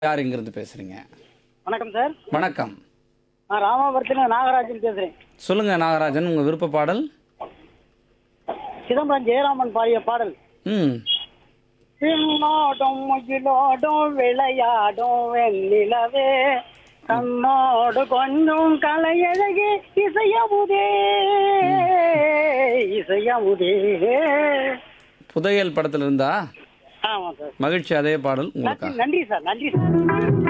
யார் இங்கிருந்து பேசுறீங்க வணக்கம் சார் வணக்கம் நான் ராமாபுரத்தில் நாகராஜன் பேசுகிறேன் சொல்லுங்க நாகராஜன் உங்க விருப்ப பாடல் சிதம்பரம் ஜெயராமன் பாடிய பாடல் ம் பின்னோடும் முகிலோடும் விளையாடும் வெண்ணிலவே கண்ணோடு கொஞ்சம் கலையழகே இசையமுதே இசையமுதே புதையல் படத்துல இருந்தா ஆமாம் சார் மகிழ்ச்சி அதே பாடல் உங்களுக்காக நன்றி நன்றி சார் நன்றி சார்